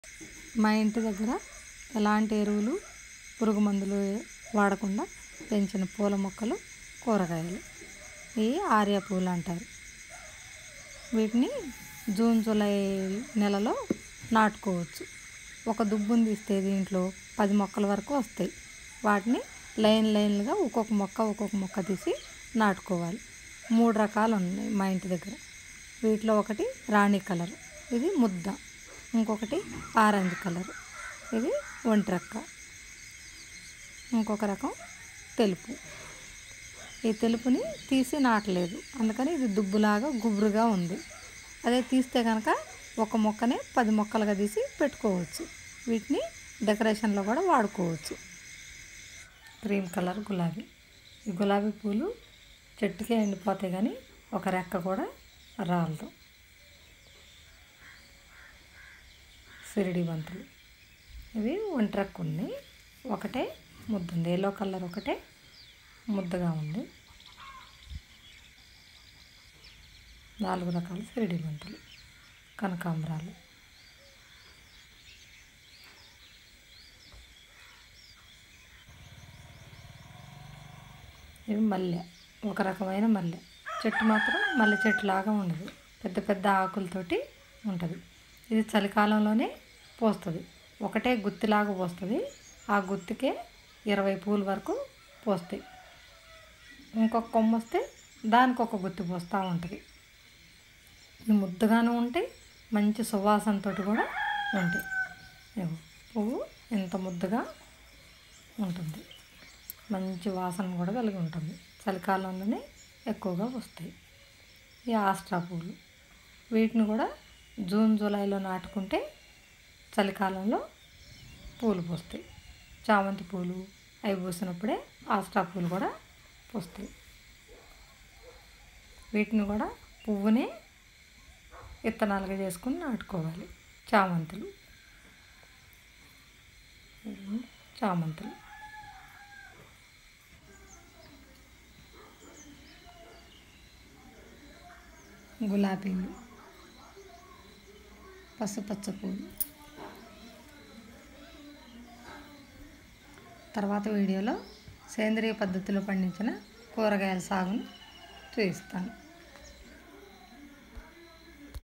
మా ఇంటి దగ్గర ఎలాంటి ఎరువులు పురుగు మందులు వాడకుండా పెంచిన పూల మొక్కలు కూరగాయలు ఇవి ఆర్య పూలు అంటారు వీటిని జూన్ జూలై నెలలో నాటుకోవచ్చు ఒక దుబ్బుని తీస్తే దీంట్లో పది మొక్కల వరకు వస్తాయి వాటిని లైన్ లైన్లుగా ఒక్కొక్క మొక్క ఒక్కొక్క మొక్క తీసి నాటుకోవాలి మూడు రకాలు ఉన్నాయి మా ఇంటి దగ్గర వీటిలో ఒకటి రాణి కలర్ ఇది ముద్ద ఇంకొకటి ఆరెంజ్ కలర్ ఇది ఒంటిరెక్క ఇంకొక రకం తెలుపు ఈ తెలుపుని తీసి నాటలేదు అందుకని ఇది దుబ్బులాగా గుబురుగా ఉంది అదే తీస్తే కనుక ఒక మొక్కనే పది మొక్కలుగా తీసి పెట్టుకోవచ్చు వీటిని డెకరేషన్లో కూడా వాడుకోవచ్చు క్రీమ్ కలర్ గులాబీ ఈ గులాబీ పూలు చెట్టుకే ఎండిపోతాయి కానీ ఒక రెక్క కూడా రాలదు సిరిడి బంతులు ఇవి ఒంటరెక్క ఉన్నాయి ఒకటే ముద్ద ఉంది ఎల్లో కలర్ ఒకటే ముద్దగా ఉంది నాలుగు రకాల సిరిడి బంతులు కనకాంబరాలు ఇవి మల్లె ఒక రకమైన మల్లె చెట్టు మాత్రం మల్లె చెట్టు లాగా ఉండదు పెద్ద పెద్ద ఆకులతోటి ఉంటుంది ఇది చలికాలంలోనే పోస్తుంది ఒకటే గుత్తిలాగా పోస్తుంది ఆ గుత్తికే ఇరవై పూల వరకు పోస్తాయి ఇంకొక కొమ్మ వస్తే దానికి ఒక గుత్తి పోస్తూ ఉంటుంది ఇవి ముద్దగాను ఉంటాయి మంచి సువాసనతో కూడా ఉంటాయి ఇగో పువ్వు ఇంత ముద్దగా ఉంటుంది మంచి వాసన కూడా కలిగి ఉంటుంది చలికాలంలోనే ఎక్కువగా వస్తాయి ఈ ఆస్ట్రా పూలు వీటిని కూడా జూన్ జూలైలో నాటుకుంటే చలికాలంలో పూలు పూస్తాయి చామంతి పూలు అవి పూసినప్పుడే ఆస్ట్రా పూలు కూడా పూస్తాయి వీటిని కూడా పువ్వునే విత్తనాలుగా చేసుకుని నాటుకోవాలి చామంతులు చామంతులు గులాబీలు పసుపచ్చ పూలు తర్వాత వీడియోలో సేంద్రియ పద్ధతిలో పండించిన కూరగాయల సాగును చూపిస్తాను